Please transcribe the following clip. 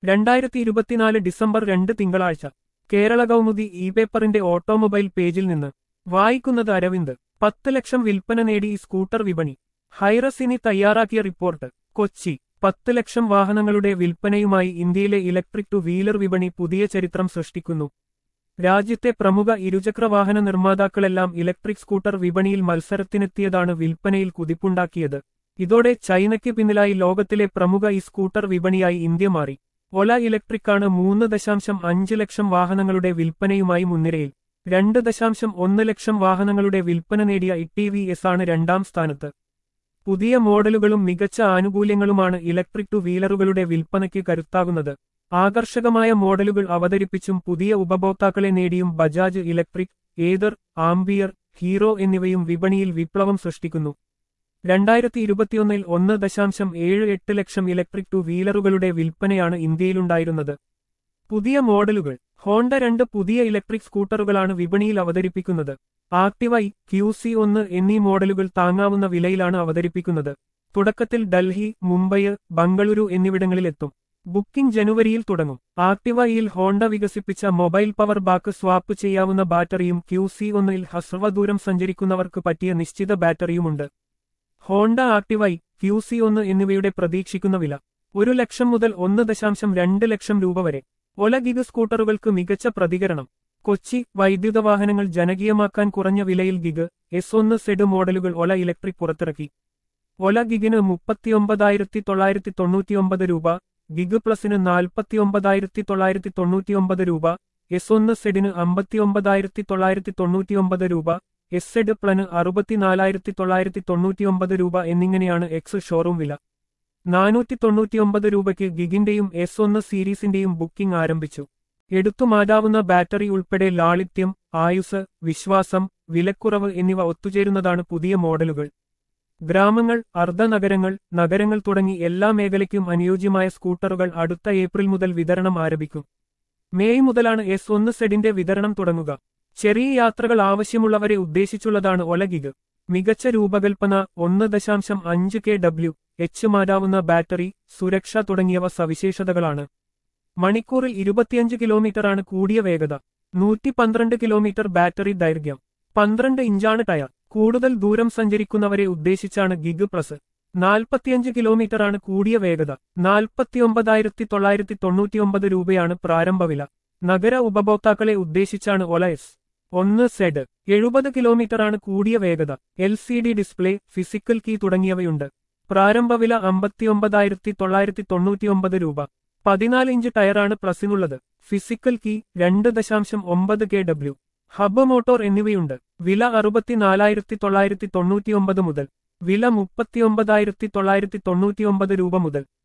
രണ്ടായിരത്തി ഇരുപത്തിനാല് ഡിസംബർ രണ്ട് തിങ്കളാഴ്ച കേരള കൗമുദി ഇ പേപ്പറിന്റെ ഓട്ടോമൊബൈൽ പേജിൽ നിന്ന് വായിക്കുന്നത് അരവിന്ദ് പത്ത് ലക്ഷം വിൽപ്പന നേടി ഈ സ്കൂട്ടർ വിപണി ഹൈറസിനി തയ്യാറാക്കിയ റിപ്പോർട്ട് കൊച്ചി പത്ത് ലക്ഷം വാഹനങ്ങളുടെ വിൽപ്പനയുമായി ഇന്ത്യയിലെ ഇലക്ട്രിക് ടു വീലർ വിപണി പുതിയ ചരിത്രം സൃഷ്ടിക്കുന്നു രാജ്യത്തെ പ്രമുഖ ഇരുചക്ര വാഹന നിർമ്മാതാക്കളെല്ലാം ഇലക്ട്രിക് സ്കൂട്ടർ വിപണിയിൽ മത്സരത്തിനെത്തിയതാണ് വിൽപ്പനയിൽ കുതിപ്പുണ്ടാക്കിയത് ഇതോടെ ചൈനയ്ക്ക് പിന്നിലായി ലോകത്തിലെ പ്രമുഖ ഈ സ്കൂട്ടർ വിപണിയായി ഇന്ത്യ മാറി ഒല ഇലക്ട്രിക്കാണ് മൂന്ന് ദശാംശം അഞ്ച് ലക്ഷം വാഹനങ്ങളുടെ വിൽപ്പനയുമായി മുൻനിരയിൽ രണ്ട് ദശാംശം ഒന്ന് ലക്ഷം വാഹനങ്ങളുടെ വിൽപ്പന നേടിയ ഇ വി എസ് ആണ് രണ്ടാം സ്ഥാനത്ത് പുതിയ മോഡലുകളും മികച്ച ആനുകൂല്യങ്ങളുമാണ് ഇലക്ട്രിക് ടു വീലറുകളുടെ വിൽപ്പനയ്ക്ക് കരുത്താകുന്നത് ആകർഷകമായ മോഡലുകൾ അവതരിപ്പിച്ചും പുതിയ ഉപഭോക്താക്കളെ നേടിയും Bajaj electric Ather Ampere Hero എന്നിവയും വിപണിയിൽ വിപ്ലവം സൃഷ്ടിക്കുന്നു രണ്ടായിരത്തി ഇരുപത്തിയൊന്നിൽ ഒന്ന് ദശാംശം ഏഴ് എട്ട് ലക്ഷം ഇലക്ട്രിക് ടു വീലറുകളുടെ വിൽപ്പനയാണ് ഇന്ത്യയിലുണ്ടായിരുന്നത് പുതിയ മോഡലുകൾ ഹോണ്ട രണ്ട് പുതിയ ഇലക്ട്രിക് സ്കൂട്ടറുകളാണ് വിപണിയിൽ അവതരിപ്പിക്കുന്നത് ആക്ടിവ ക്യു സി ഒന്ന് എന്നീ മോഡലുകൾ താങ്ങാവുന്ന വിലയിലാണ് അവതരിപ്പിക്കുന്നത് തുടക്കത്തിൽ ഡൽഹി മുംബൈ ബംഗളൂരു എന്നിവിടങ്ങളിലെത്തും ബുക്കിംഗ് ജനുവരിയിൽ തുടങ്ങും ആക്ടിവയിൽ ഹോണ്ട വികസിപ്പിച്ച മൊബൈൽ പവർ ബാക്ക് സ്വാപ്പ് ചെയ്യാവുന്ന ബാറ്ററിയും ക്യു സി ഒന്നിൽ ഹ്രസ്വദൂരം സഞ്ചരിക്കുന്നവർക്ക് പറ്റിയ നിശ്ചിത ബാറ്ററിയുമുണ്ട് ഹോണ്ട ആക്ടിവൈ ക്യു സി ഒന്ന് എന്നിവയുടെ പ്രതീക്ഷിക്കുന്ന വില ഒരു ലക്ഷം മുതൽ ഒന്ന് ദശാംശം രണ്ട് ലക്ഷം രൂപ വരെ ഒല ഗിഗ് സ്കൂട്ടറുകൾക്ക് മികച്ച പ്രതികരണം കൊച്ചി വൈദ്യുത വാഹനങ്ങൾ ജനകീയമാക്കാൻ കുറഞ്ഞ വിലയിൽ ഗിഗ് എസ് ഒന്ന് സെഡ് മോഡലുകൾ ഒല ഇലക്ട്രിക് പുറത്തിറക്കി ഒല ഗിഗിന് മുപ്പത്തിയൊമ്പതായിരത്തി തൊള്ളായിരത്തി തൊണ്ണൂറ്റിയൊമ്പത് രൂപ ഗിഗ് പ്ലസിന് നാൽപ്പത്തിയൊമ്പതായിരത്തി തൊള്ളായിരത്തി തൊണ്ണൂറ്റിയൊമ്പത് രൂപ എസ് ഒന്ന് സെഡിന് അമ്പത്തിയൊമ്പതായിരത്തി തൊള്ളായിരത്തി തൊണ്ണൂറ്റിയൊമ്പത് രൂപ എസ് സെഡ് പ്ലന് അറുപത്തിനാലായിരത്തി തൊള്ളായിരത്തി തൊണ്ണൂറ്റിയൊമ്പത് രൂപ എന്നിങ്ങനെയാണ് എക്സ് ഷോറൂം വില നാനൂറ്റി തൊണ്ണൂറ്റിയൊമ്പത് രൂപയ്ക്ക് ഗിഗിന്റെയും എസ് ഒന്ന് സീരീസിന്റെയും ബുക്കിംഗ് ആരംഭിച്ചു എടുത്തുമാറ്റാവുന്ന ബാറ്ററി ഉൾപ്പെടെ ലാളിത്യം ആയുസ് വിശ്വാസം വിലക്കുറവ് എന്നിവ ഒത്തുചേരുന്നതാണ് പുതിയ മോഡലുകൾ ഗ്രാമങ്ങൾ അർദ്ധനഗരങ്ങൾ നഗരങ്ങൾ തുടങ്ങി എല്ലാ മേഖലയ്ക്കും അനുയോജ്യമായ സ്കൂട്ടറുകൾ അടുത്ത ഏപ്രിൽ മുതൽ വിതരണം ആരംഭിക്കും മേയ് മുതലാണ് എസ് ഒന്ന് സെഡിന്റെ വിതരണം തുടങ്ങുക ചെറിയ യാത്രകൾ ആവശ്യമുള്ളവരെ ഉദ്ദേശിച്ചുള്ളതാണ് ഒലഗിഗ് മികച്ച രൂപകൽപ്പന ഒന്ന് ദശാംശം അഞ്ച് കെ ഡബ്ല്യു എച്ച് മാറ്റാവുന്ന ബാറ്ററി സുരക്ഷ തുടങ്ങിയവ സവിശേഷതകളാണ് മണിക്കൂറിൽ ഇരുപത്തിയഞ്ച് കിലോമീറ്ററാണ് കൂടിയ വേഗത നൂറ്റി പന്ത്രണ്ട് കിലോമീറ്റർ ബാറ്ററി ദൈർഘ്യം പന്ത്രണ്ട് ഇഞ്ചാണ് ടയർ കൂടുതൽ ദൂരം സഞ്ചരിക്കുന്നവരെ ഉദ്ദേശിച്ചാണ് ഗിഗ് പ്ലസ് നാൽപ്പത്തിയഞ്ച് കിലോമീറ്ററാണ് കൂടിയ വേഗത നാൽപ്പത്തിയൊമ്പതായിരത്തി തൊള്ളായിരത്തി തൊണ്ണൂറ്റിയൊമ്പത് രൂപയാണ് പ്രാരംഭവില നഗര ഉപഭോക്താക്കളെ ഉദ്ദേശിച്ചാണ് ഒല എസ് ഒന്ന് സെഡ് എഴുപത് കിലോമീറ്ററാണ് കൂടിയ വേഗത L C D display physical key തുടങ്ങിയവയുണ്ട് പ്രാരംഭവില അമ്പത്തിയൊമ്പതായിരത്തി തൊള്ളായിരത്തി തൊണ്ണൂറ്റിയൊമ്പത് രൂപ പതിനാല് ഇഞ്ച് ടയറാണ് പ്ലസിനുള്ളത് ഫിസിക്കൽ കീ രണ്ട് ദശാംശം ഒമ്പത് കെ ഡബ്ല്യു ഹബ് മോട്ടോർ എന്നിവയുണ്ട് വില അറുപത്തിനാലായിരത്തി തൊള്ളായിരത്തി തൊണ്ണൂറ്റിയൊമ്പത് മുതൽ വില മുപ്പത്തിയൊമ്പതായിരത്തി തൊള്ളായിരത്തി തൊണ്ണൂറ്റിയൊമ്പത് രൂപ മുതൽ